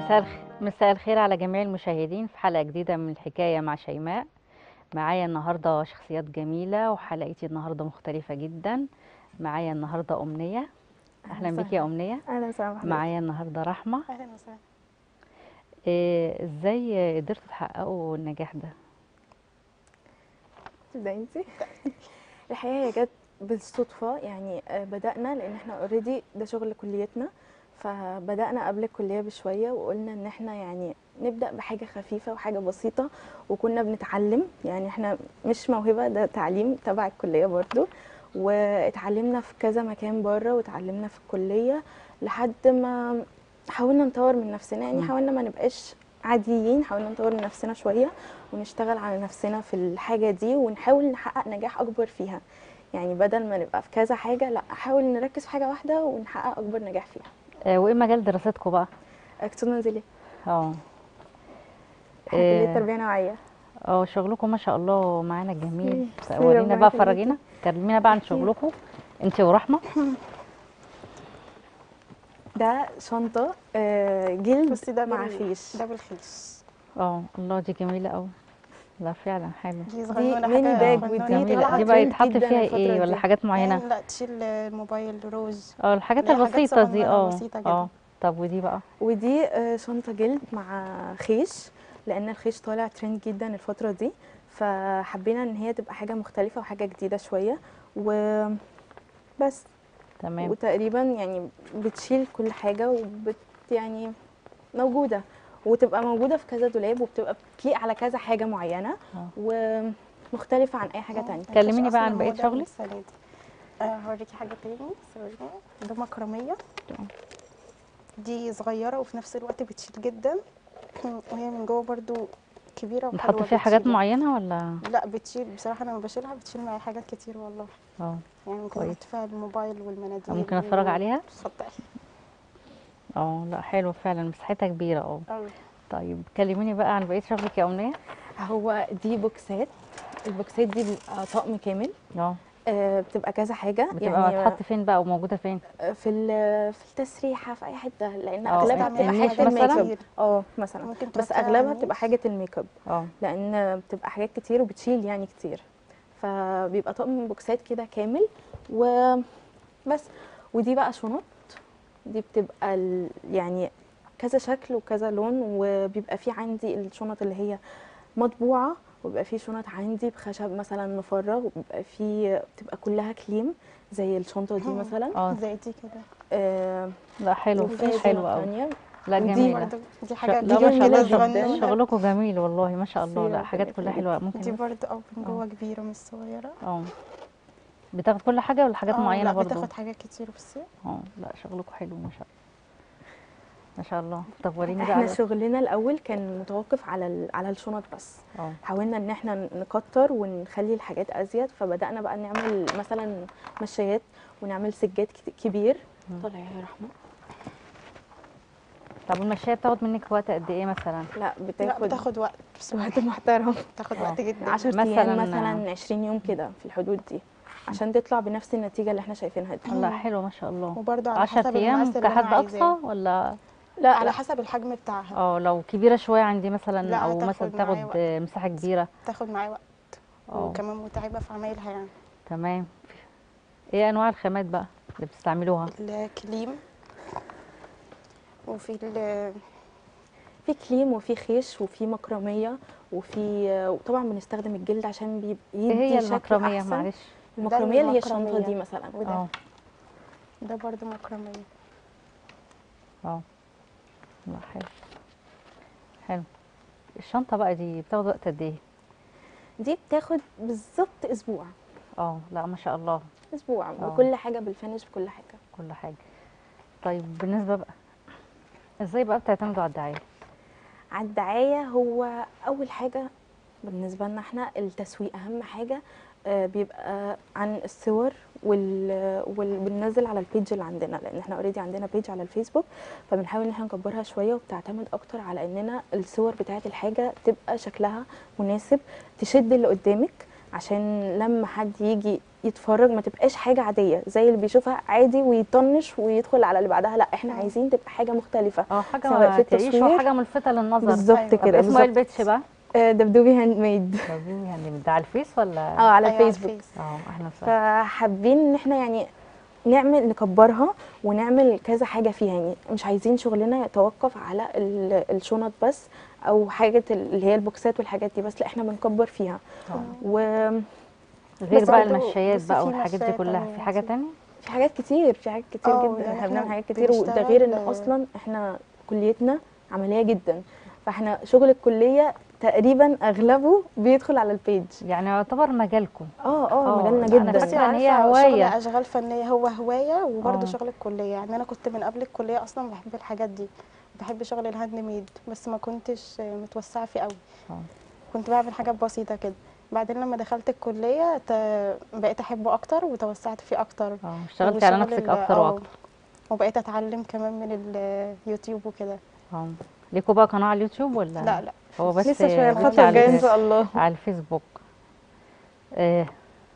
مساء الخ... مساء الخير على جميع المشاهدين في حلقة جديدة من الحكاية مع شيماء معايا النهاردة شخصيات جميلة وحلقتي النهاردة مختلفة جدا معايا النهاردة أمنية أهلا بك يا أمنية اهلا وسهلا بحضرتك. معايا النهاردة رحمة اهلا وسهلا إيه ازاي قدرتوا تحققوا النجاح ده تبدأي انت الحقيقه هي جت بالصدفه يعني آه، بدانا لان احنا اوريدي ده شغل كليتنا فبدانا قبل الكليه بشويه وقلنا ان احنا يعني نبدا بحاجه خفيفه وحاجه بسيطه وكنا بنتعلم يعني احنا مش موهبه ده تعليم تبع الكليه برضو واتعلمنا في كذا مكان بره واتعلمنا في الكليه لحد ما حاولنا نطور من نفسنا يعني مم. حاولنا ما نبقاش عاديين حاولنا نطور من نفسنا شويه ونشتغل على نفسنا في الحاجه دي ونحاول نحقق نجاح اكبر فيها يعني بدل ما نبقى في كذا حاجه لا نحاول نركز في حاجه واحده ونحقق اكبر نجاح فيها آه وايه مجال دراستكم بقى اقتصاد منزلي اه احنا إيه. كليه تربيه نوعيه اه شغلكم ما شاء الله معانا جميل مم. ورينا ربنا بقى يخليكي. فرجينا كلمينا بقى عن شغلكم انت ورحمة ده شنطه آه، جلد بصي ده مع بال- خيش ده بالخيش اه الله دي جميلة قوي لا فعلا حلو دي صغنونه ميني حاجه باج صغنونة. ودي جميلة طالعة دي بقى ترند يتحط جداً فيها الفترة ايه دي. ولا حاجات معينة يعني لا تشيل الموبايل روز اه الحاجات لا، حاجات البسيطة دي صغننة اه بسيطة جدا. اه طب ودي بقى ودي آه، شنطه جلد مع خيش لان الخيش طالع ترند جدا الفتره دي فحبينا ان هي تبقى حاجه مختلفه وحاجه جديده شويه وبس تمام وتقريبا يعني بتشيل كل حاجه وبت يعني موجوده وتبقى موجوده في كذا دولاب وبتبقى بتليق على كذا حاجه معينه آه. ومختلفه عن اي حاجه تانية كلميني بقى عن أصلاً بقية هو ده شغلك. السنة دي. آه، هوريكي حاجه تاني ثواني. ده مكرميه دي صغيره وفي نفس الوقت بتشيل جدا وهي من جوه برضو كبيره بتحط وحلوه فيها حاجات بتشيل. معينة ولا لا بتشيل بصراحه انا لما بشيلها بتشيل معايا حاجات كتير والله اه يعني ممكن كويس. احط فيها الموبايل والمناديل ممكن اتفرج و- عليها اتفضلي اه لا حلو فعلا مساحتها كبيرة اه أوي. طيب كلميني بقى عن بقية شغلك يا أمنية هو دي بوكسات البوكسات دي بيبقى طقم كامل اه آه، بتبقى كذا حاجه بتبقى بتتحط فين بقى وموجودة فين في ال- في التسريحه في اي حته لان اه، اغلبها النيش بتبقى حاجه مثلاً؟ الميك اب اه مثلا ممكن بس تحطي على اغلبها النيش. بتبقى حاجه الميك اب اه لان بتبقى حاجات كتير وبتشيل يعني كتير فبيبقى طقم بوكسات كده كامل وبس ودي بقى شنط دي بتبقى ال- يعني كذا شكل وكذا لون وبيبقى في عندي الشنط اللي هي مطبوعه وبيبقى في شنط عندي بخشب مثلا مفرغ وبيبقى في بتبقى كلها كليم زي الشنطه دي مثلا اه زي دي كده آه لا حلو وفي شنط حلو قوي تانية. لا ودي جميلة برضو دي حاجه لا ما شاء جميلة الله جداً. شغل- شغلكم جميل والله ما شاء الله ميرسي، لا ربنا حاجات كلها يخليك. حلوة دي ممكن برضو اه من جوه كبيره مش صغيره اه بتاخد كل حاجة ولا حاجات آه، معينة لا برضو بتاخد حاجات كتير بس اه لا شغلكم حلو ما شاء الله ما شاء الله طب وريني بقى احنا على- شغلنا الاول كان متوقف على ال- على الشنط بس اه حاولنا ان احنا نكتر ونخلي الحاجات ازيد فبدانا بقى نعمل مثلا مشايات ونعمل سجاد كت- كبير طلع يا رحمه طب المشاية بتاخد منك وقت قد ايه مثلا لا لا بتاخد بتاخد وقت بصراحه وقت محترم بتاخد آه. وقت جدا 10 مثلاً- ايام مثلا 20 يوم كده في الحدود دي عشان تطلع بنفس النتيجه اللي احنا شايفينها دي لا حلو ما شاء الله وبرضو على 10 حسب ايام المقاس اللي أنا كحد اقصى عايزاه. ولا لا على لا حسب الحجم بتاعها اه لو كبيرة شوية عندي مثلا لا، او هتاخد مثلا معايا تاخد مساحة كبيرة تاخد معايا وقت اه وكمان متعبه في عمايلها يعني تمام ايه انواع الخامات بقى اللي بتستعملوها الكليم وفي ال- في كليم وفي خيش وفي مكرميه وفي وطبعا بنستخدم الجلد عشان بيبقى ايه هي يدي شكل المكرمية أحسن. معلش المكرميه اللي هي المكرمية. الشنطه دي مثلا وده اه ده برضو مكرميه اه لا حلو حلو الشنطة بقى دي بتاخد وقت قد ايه دي بتاخد بالظبط اسبوع اه لا ما شاء الله اسبوع آه. وكل حاجه بالفينش بكل حاجه كل حاجة طيب بالنسبة بقى ازاي بقى بتعتمدوا على الدعاية على الدعايه هو اول حاجه بالنسبه لنا احنا التسويق اهم حاجه آه، بيبقى عن الصور وال... وال... بننزل على البيج اللي عندنا لان احنا اوريدي عندنا بيج على الفيسبوك فبنحاول ان احنا نكبرها شويه وبتعتمد اكتر على اننا الصور بتاعه الحاجه تبقى شكلها مناسب تشد اللي قدامك عشان لما حد يجي يتفرج ما تبقاش حاجه عاديه زي اللي بيشوفها عادي ويطنش ويدخل على اللي بعدها لا احنا آه. عايزين تبقى حاجه مختلفه اه سواء حاجه في تعيش التصوير وحاجه ملفته للنظر بالظبط أيوة. طب كده اسمه ايه بالظبط البيتش بقى؟ آه، دبدوبي هاند ميد طب يعني ده على الفيس ولا اه على أيوة، الفيسبوك الفيس. اه اهلا وسهلا فحابين ان احنا يعني نعمل نكبرها ونعمل كذا حاجه فيها يعني مش عايزين شغلنا يتوقف على ال- الشنط بس او حاجه اللي هي البوكسات والحاجات دي بس لا احنا بنكبر فيها آه. وفي غير بس بقى برضو المشايات بصي بقى في والحاجات دي مشاية كلها تانية في حاجه كتير. تانية حاجات كتير في حاجات كتير اه، جدا يعني احنا بنعمل احنا حاجات كتير وده غير ان بنشتغل- اصلا احنا كليتنا عمليه جدا فاحنا شغل الكليه تقريبا اغلبه بيدخل على البيج يعني يعتبر مجالكم اه اه، اه مجالنا لا، أنا جدا فاكرة إن هي عارفة هواية. شغل اشغال فنيه هو هوايه اه. وبرده شغل الكليه يعني انا كنت من قبل الكليه اصلا بحب الحاجات دي بحب شغل الهاند ميد بس ما كنتش متوسعه فيه قوي اه. كنت بعمل حاجات بسيطه كده بعدين لما دخلت الكليه ت- بقيت احبه اكتر وتوسعت فيه اكتر اه اشتغلتي على وشغل نفسك ال- اكتر اه. واكتر وبقيت اتعلم كمان من اليوتيوب وكده اه ليكوا بقى قناه على اليوتيوب ولا لا لا هو بس لسه شويه بيجي الخطوه على الجايه ان ال- شاء الله على الفيسبوك آه.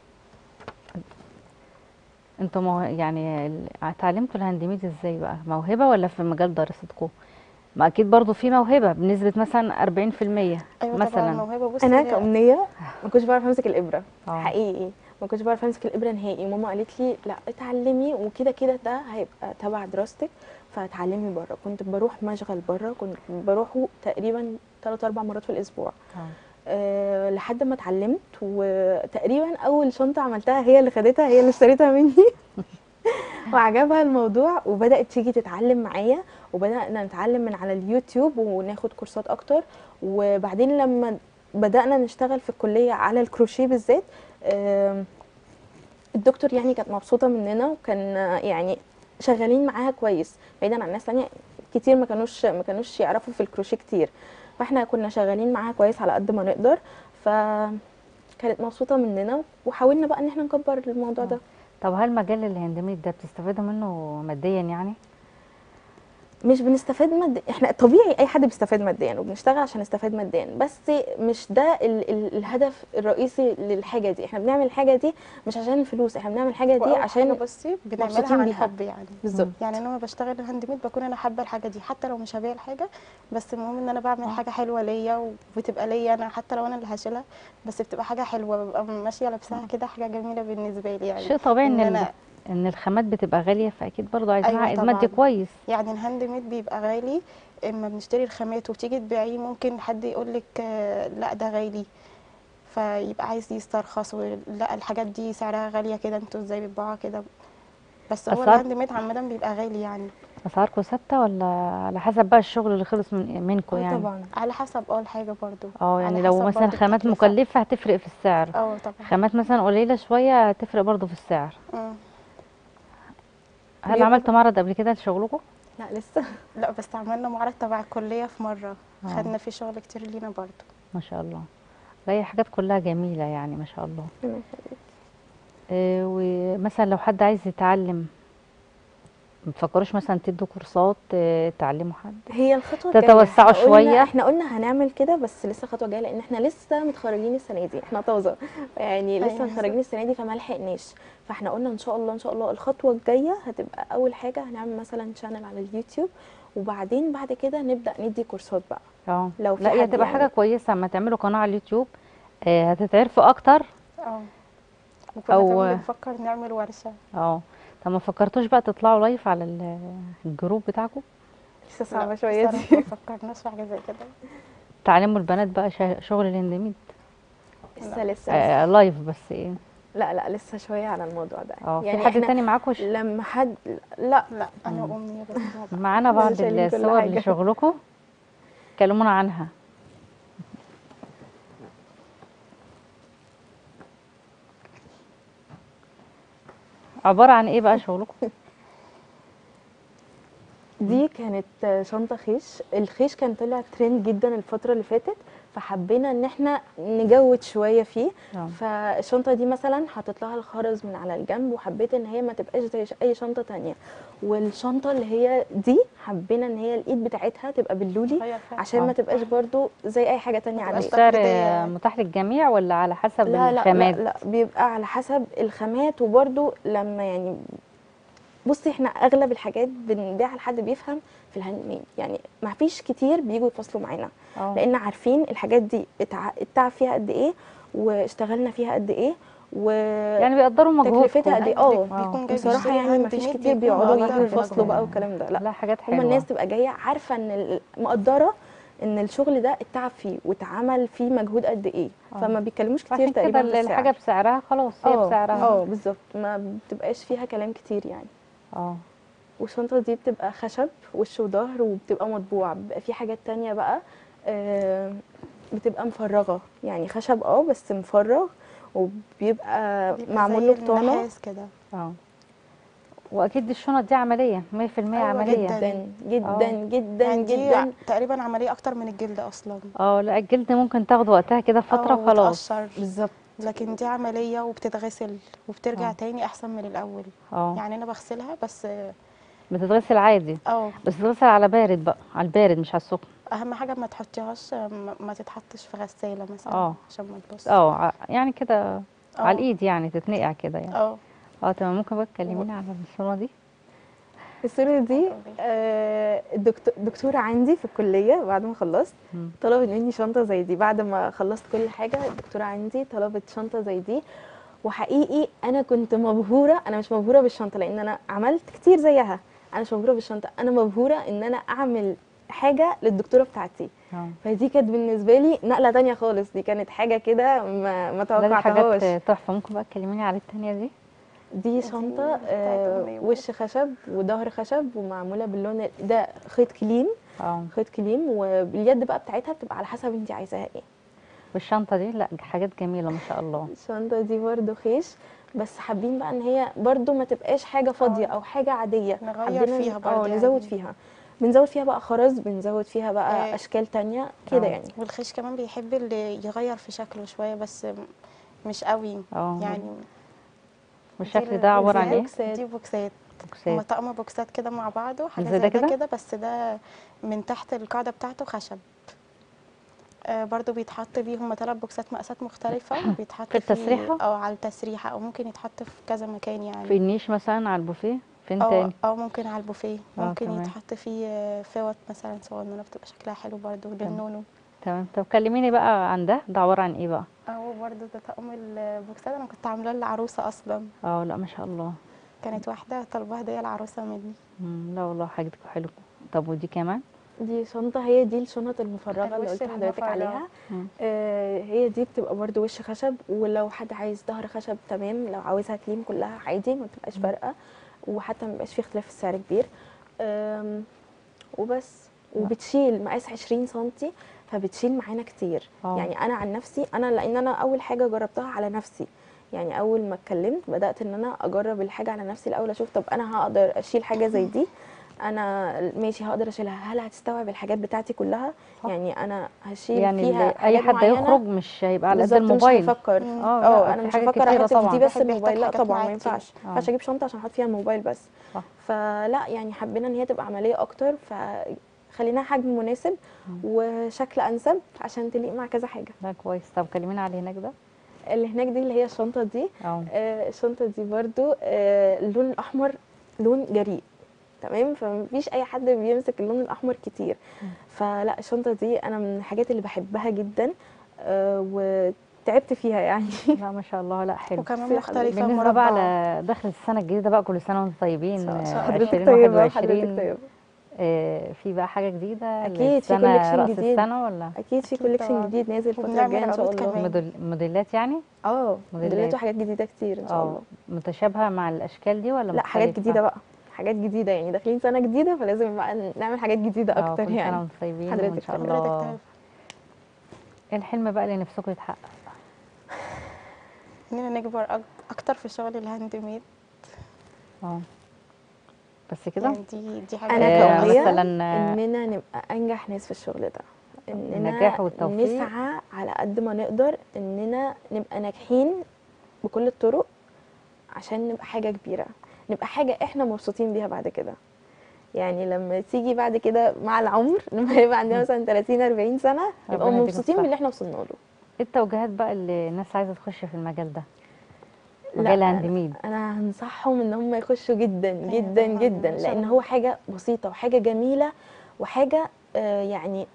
انتوا مو... يعني ال- اتعلمتوا الهاند ميد ازاي بقى موهبه ولا في مجال دراستكم ما اكيد برضو في موهبه بنسبه مثلا 40% ايوه طبعا مثلا موهبه بصي انا هي- كأمنية ما كنتش بعرف امسك الابره اه. حقيقي ما كنتش بعرف امسك الابره نهائي ماما قالت لي لا اتعلمي وكده كده ده هيبقى تبع دراستك فتعلمي بره كنت بروح مشغل بره كنت بروحه تقريبا ثلاث اربع مرات في الاسبوع اه. أه لحد ما اتعلمت وتقريبا اول شنطه عملتها هي اللي خدتها هي اللي اشتريتها مني وعجبها الموضوع وبدات تيجي تتعلم معايا وبدانا نتعلم من على اليوتيوب وناخد كورسات اكتر وبعدين لما بدانا نشتغل في الكليه على الكروشيه بالذات آم، الدكتور يعني كانت مبسوطه مننا وكان آه، يعني شغالين معاها كويس بعيدا عن ناس تانية كتير ما كانوش ما كانوش يعرفوا في الكروشيه كتير فاحنا كنا شغالين معاها كويس على قد ما نقدر فكانت مبسوطه مننا وحاولنا بقى ان احنا نكبر الموضوع اه. ده طب هل مجال الهاند ميد ده بتستفادوا منه ماديا يعني مش بنستفاد ماديا احنا طبيعي اي حد بيستفاد ماديا وبنشتغل عشان نستفاد ماديا بس مش ده ال ال الهدف الرئيسي للحاجه دي احنا بنعمل الحاجه دي مش عشان الفلوس احنا بنعمل الحاجه دي وأول حاجة عشان بصي بنعملها مبسوطين عن بيها. حب يعني بالظبط يعني انا لما بشتغل الهاند ميد بكون انا حابه الحاجه دي حتى لو مش هبيع الحاجه بس المهم ان انا بعمل حاجه حلوه ليا وبتبقى ليا انا حتى لو انا اللي هشيلها بس بتبقى حاجه حلوه ببقى ماشيه لابساها كده حاجه جميله بالنسبه لي يعني شيء طبيعي ان إن ال- أنا- ان الخامات بتبقى غاليه فاكيد برضو عايزين أيوة عائد مادي طبعاً. كويس يعني الهاند ميد بيبقى غالي اما بنشتري الخامات وتيجي تبيعيه ممكن حد يقول لك لا ده غالي فيبقى عايز يسترخص لا الحاجات دي سعرها غاليه كده انتوا ازاي بتبيعوها كده بس هو أسعار- الهاند ميد عامه بيبقى غالي يعني اسعاركم ثابته ولا على حسب بقى الشغل اللي خلص من منكم آه يعني طبعا على حسب اه الحاجه برضو اه يعني على لو حسب مثلا برضو خامات التكلفة. مكلفه هتفرق في السعر اه طبعا خامات مثلا قليله شويه هتفرق برضو في السعر مم. هل بيبقى- عملتوا معرض قبل كده لشغلكم لا لسه لا بس عملنا معرض تبع الكليه في مره آه. خدنا فيه شغل كتير لينا برضو ما شاء الله لا هي حاجات كلها جميله يعني ما شاء الله آه، ومثلا لو حد عايز يتعلم ما تفكروش مثلا تدوا كورسات آه، تعلموا حد هي الخطوه تتوسعوا الجاية. إحنا قلنا- شوية. احنا قلنا هنعمل كده بس لسه الخطوه الجايه لان احنا لسه متخرجين السنه دي احنا طازه يعني لسه أيوة متخرجين السنه دي فما لحقناش فاحنا قلنا ان شاء الله ان شاء الله الخطوه الجايه هتبقى اول حاجه هنعمل مثلا شانل على اليوتيوب وبعدين بعد كده نبدا ندي كورسات بقى اه لو في لا هي حد هتبقى يعني- حاجه كويسه اما تعملوا قناه على اليوتيوب آه، هتتعرفوا اكتر اه وكنا أو- كمان بنفكر نعمل ورشه اه طب ما فكرتوش بقى تطلعوا لايف على ال- الجروب بتاعكم لسه صعبه لا، شويه بصراحة دي ما فكرناش في حاجه زي كده تعلموا البنات بقى شا- شغل الاندميد لسه لسه آه لايف بس ايه لا لا لسه شويه على الموضوع ده اه في يعني حد إحنا تاني معاكم ش- لما حد لا لا انا وامي بس معانا بعض شايلين كل الصور حاجة. لشغلكم كلمونا عنها عبارة عن ايه بقى شغلكم؟ دي كانت شنطة خيش الخيش كان طلع ترند جدا الفترة اللي فاتت فحبينا ان احنا نجود شويه فيه آه. فالشنطه دي مثلا حطيت لها الخرز من على الجنب وحبيت ان هي ما تبقاش زي ش- اي شنطه تانية والشنطه اللي هي دي حبينا ان هي الايد بتاعتها تبقى باللولي غير فعلا. عشان آه. ما تبقاش برضو زي اي حاجه تانية ما عليها تبقاش السعر تقليدية. متاح للجميع ولا على حسب لا لا لا الخامات لا بيبقى على حسب الخامات وبرده لما يعني بصي احنا اغلب الحاجات بنبيعها لحد بيفهم في الهاند ميد يعني ما فيش كتير بيجوا يتواصلوا معانا اه لان عارفين الحاجات دي اتع- التعب فيها قد ايه واشتغلنا فيها قد ايه و يعني بيقدروا مجهودكم تكلفتها قد ايه أيوة، اه بي- بيكون جاي بصراحه بيشتري يعني ما هاند فيش ميد كتير بيكون بيقعدوا مقدر يجوا يفصلوا بقى مجهود. والكلام ده لا لا حاجات هما حلوه الناس تبقى جايه عارفه ان ال- مقدره ان الشغل ده اتعب فيه واتعمل فيه مجهود قد ايه آه. فما بيتكلموش كتير عشان تقريبا كده في الحاجه السعر. بسعرها خلاص هي اه بسعرها اه بالظبط ما بتبقاش فيها كلام كتير يعني اه والشنطه دي بتبقى خشب وش وظهر وبتبقى مطبوعه بيبقى في حاجات تانية بقى آه، بتبقى مفرغه يعني خشب اه بس مفرغ وبيبقى بيبقى معمول زي له بطانه النحاس كده اه واكيد الشنط دي عمليه 100% أيوة عمليه جداً. جدا آه. جدا جدا يعني دي جدا تقريبا عمليه اكتر من الجلد اصلا اه لا الجلد ممكن تاخد وقتها كده فتره آه، وخلاص وتقشر. بالظبط لكن دي عمليه وبتتغسل وبترجع آه. تاني احسن من الاول اه يعني انا بغسلها بس بتتغسل عادي اه بس تتغسل على بارد بقى على البارد مش على السخن اهم حاجه ما تحطيهاش ما, ما تتحطش في غساله مثلا آه. عشان ما تبص اه ع- يعني كده آه. على الايد يعني تتنقع كده يعني اه اه تمام ممكن بقى تكلميني على الصوره دي الصورة دي آه، الدكتور دكتورة عندي في الكلية بعد ما خلصت مم. طلبت مني شنطة زي دي بعد ما خلصت كل حاجة الدكتورة عندي طلبت شنطة زي دي وحقيقي أنا كنت مبهورة أنا مش مبهورة بالشنطة لأن أنا عملت كتير زيها أنا مش مبهورة بالشنطة أنا مبهورة إن أنا أعمل حاجة للدكتورة بتاعتي اه فدي كانت بالنسبة لي نقلة تانية خالص دي كانت حاجة كده ما, ما لا دي توقعتهاش حاجات تحفه ممكن بقى تكلميني على التانية دي دي شنطة بتاعت آه أمي وش خشب وظهر خشب ومعمولة باللون ال- ده خيط كليم اه خيط كليم واليد بقى بتاعتها بتبقى على حسب انت عايزاها ايه والشنطه دي لا حاجات جميله ما شاء الله الشنطة دي برضو خيش بس حابين بقى ان هي برضو ما تبقاش حاجة فاضية او حاجة عادية نغير حابين فيها اه برضو نزود يعني. فيها بنزود فيها بقى خرز بنزود فيها بقى آه. اشكال تانية كده آه. يعني والخيش كمان بيحب اللي يغير في شكله شويه بس م- مش قوي اه يعني والشكل دي ده عباره عن ايه بوكسات. دي بوكسات بوكسات هما طقم بوكسات كده مع بعضه حاجه زي زي ده ده كده؟ كده بس ده من تحت القاعده بتاعته خشب آه برضو بيتحط بيه هما ثلاث بوكسات مقاسات مختلفة بيتحط في فيه- التسريحة؟ أو على التسريحة أو ممكن يتحط في كذا مكان يعني في النيش مثلا على البوفيه فين أو تاني أو ممكن على البوفيه آه، ممكن تمام. يتحط فيه آه، فوط مثلا صغننة بتبقى شكلها حلو برضو للنونو تمام طب كلميني بقى عن ده ده عباره عن ايه بقى أو برضو ده طقم البوكسات أنا كنت عاملاه للعروسة أصلا اه لا ما شاء الله كانت واحدة طالبة هدية العروسة مني مم، لا والله حاجتكم حلوه طب ودي كمان دي شنطة هي دي الشنط المفرغة اللي الوش قلت لحضرتك المفرغ. عليها مم. آه هي دي بتبقى برضو وش خشب ولو حد عايز ظهر خشب تمام لو عاوزها كليم كلها عادي ما بتبقاش فارقة وحتى ما بيبقاش في اختلاف في السعر كبير آم، وبس وبتشيل مقاس 20 سنتي فبتشيل معانا كتير آه. يعني انا عن نفسي انا لان انا اول حاجه جربتها على نفسي يعني اول ما اتكلمت بدات ان انا اجرب الحاجه على نفسي الاول اشوف طب انا هقدر اشيل حاجه زي دي انا ماشي هقدر اشيلها هل هتستوعب الحاجات بتاعتي كلها صح. يعني انا هشيل يعني فيها اللي اي حاجات حد معينة يخرج مش هيبقى على قد بالظبط الموبايل مش هفكر مم. اه لا، اه انا في مش حاجات هفكر كتيرة احط في طبعا دي بس بيحب يحتاج الموبايل لا حاجات طبعا معاه ما كتير. ينفعش ما آه. ينفعش اجيب شنطه عشان احط فيها الموبايل بس صح. فلا يعني حبينا ان هي تبقى عمليه اكتر فخليناها حجم مناسب وشكل انسب عشان تليق مع كذا حاجه لا كويس طب كلمينا على هناك ده اللي هناك دي اللي هي الشنطه دي اه آه الشنطه دي برضو آه اللون الاحمر لون جريء تمام فمفيش اي حد بيمسك اللون الاحمر كتير فلا الشنطه دي انا من الحاجات اللي بحبها جدا آه وتعبت فيها يعني لا ما شاء الله لا حلو وكمان في مختلفة بالنسبه بقى مربعة على دخل السنه الجديده بقى كل سنه وانتم طيبين شاء- شاء آه، حضرتك حضرتك 20 طيبه حضرتك 21 طيبه آه، في بقى حاجه جديده أكيد في للسنة collection رأس جديد. السنه ولا اكيد في أكيد كوليكشن طبعاً. جديد نازل الفتره وبنعمل الجايه ان شاء عروض الله كمان. موديل- موديلات يعني اه موديلات. موديلات وحاجات جديده كتير ان شاء اه الله متشابهه مع الاشكال دي ولا لا حاجات مختلفة؟ جديده بقى حاجات جديده يعني داخلين سنه جديده فلازم بقى نعمل حاجات جديده اه اكتر كل سنه يعني وانتم طيبين حضرتك وان شاء طيب. حضرتك الله طيب ايه الحلم بقى اللي نفسكم يتحقق اننا نكبر أك- اكتر في شغل الهاند ميد اه بس كده يعني دي دي حاجة انا آه، كأمنية مثلا آه، اننا نبقى انجح ناس في الشغل ده اننا النجاح والتوفيق. نسعى على قد ما نقدر اننا نبقى ناجحين بكل الطرق عشان نبقى حاجه كبيره نبقى حاجه احنا مبسوطين بيها بعد كده يعني لما تيجي بعد كده مع العمر لما يبقى عندنا مثلا 30 40 سنه نبقى ربنا يديك مبسوطين الصحة. باللي احنا وصلنا له ايه التوجيهات بقى اللي الناس عايزه تخش في المجال ده لا، مجال الهاند ميد انا هنصحهم ان هم يخشوا جدا جدا طبعاً، جدا إن شاء لان الله. هو حاجه بسيطه وحاجه جميله وحاجه آه يعني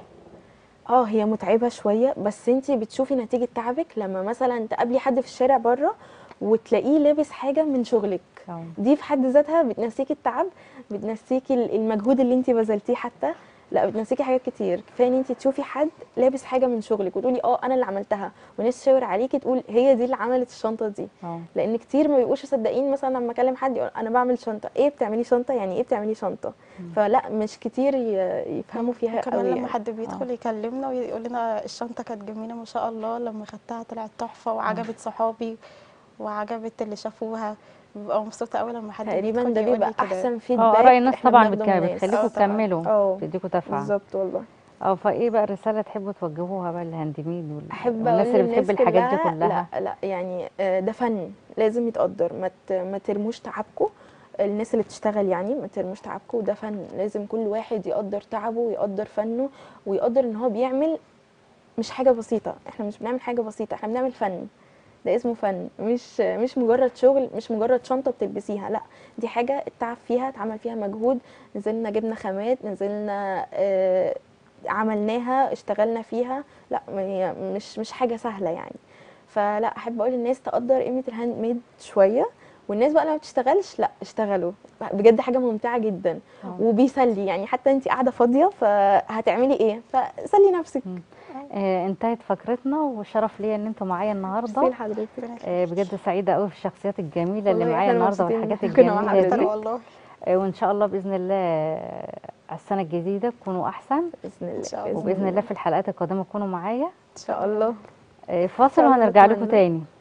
اه هي متعبه شويه بس انتي بتشوفي نتيجه تعبك لما مثلا تقابلي حد في الشارع بره وتلاقيه لابس حاجه من شغلك أو. دي في حد ذاتها بتنسيكي التعب بتنسيكي ال- المجهود اللي انت بذلتيه حتى لا بتنسيكي حاجات كتير كفايه ان انت تشوفي حد لابس حاجه من شغلك وتقولي اه انا اللي عملتها وناس تشاور عليكي تقول هي دي اللي عملت الشنطه دي أو. لان كتير ما بيبقوش مصدقين مثلا لما اكلم حد يقول انا بعمل شنطه ايه بتعملي شنطه يعني ايه بتعملي شنطه فلا مش كتير ي- يفهموا فيها كمان قوي لما يعني. حد بيدخل يكلمنا ويقول لنا الشنطه كانت جميله ما شاء الله لما خدتها طلعت تحفه وعجبت صحابي وعجبت اللي شافوها ببقى مبسوطه قوي لما حد تقريبا بيدخل ده يقول بيبقى لي كده. احسن اه فيدباك اراء الناس احنا طبعا بناخده من بتك- الناس. بتخليكم آه، طبعاً. تكملوا اه بتديكوا دفعه بالظبط والله اه فايه بقى الرساله تحبوا توجهوها بقى للهاند ميد وال- احب والناس اقول اللي بتحب للناس الحاجات دي كلها كلها لا لا يعني آه، ده فن لازم يتقدر ما ت- ما ترموش تعبكم الناس اللي بتشتغل يعني ما ترموش تعبكم ده فن لازم كل واحد يقدر تعبه ويقدر فنه ويقدر ان هو بيعمل مش حاجه بسيطه احنا مش بنعمل حاجه بسيطه احنا بنعمل فن ده اسمه فن مش مش مجرد شغل مش مجرد شنطه بتلبسيها لا دي حاجه التعب فيها اتعمل فيها مجهود نزلنا جبنا خامات نزلنا آه، عملناها اشتغلنا فيها لا ما هي مش مش حاجه سهله يعني فلا احب اقول للناس تقدر قيمه الهاند ميد شويه والناس بقى اللي ما بتشتغلش لا اشتغلوا بجد حاجه ممتعه جدا آه. وبيسلي يعني حتى انت قاعده فاضيه فهتعملي ايه فسلي نفسك آه انتهت فقرتنا وشرف ليا ان انتوا معايا النهارده ميرسي لحضرتك آه بجد سعيده قوي في الشخصيات الجميله اللي والله معايا إحنا النهارده مبسوطين والحاجات إن إحنا كنا مع الجميله حضرتك. دي والله آه وان شاء الله باذن الله آه، السنه الجديده تكونوا احسن باذن الله إن شاء الله. وباذن الله في الحلقات القادمه تكونوا معايا ان شاء الله آه، فاصل شاء الله وهنرجع لكم أتمنى. تاني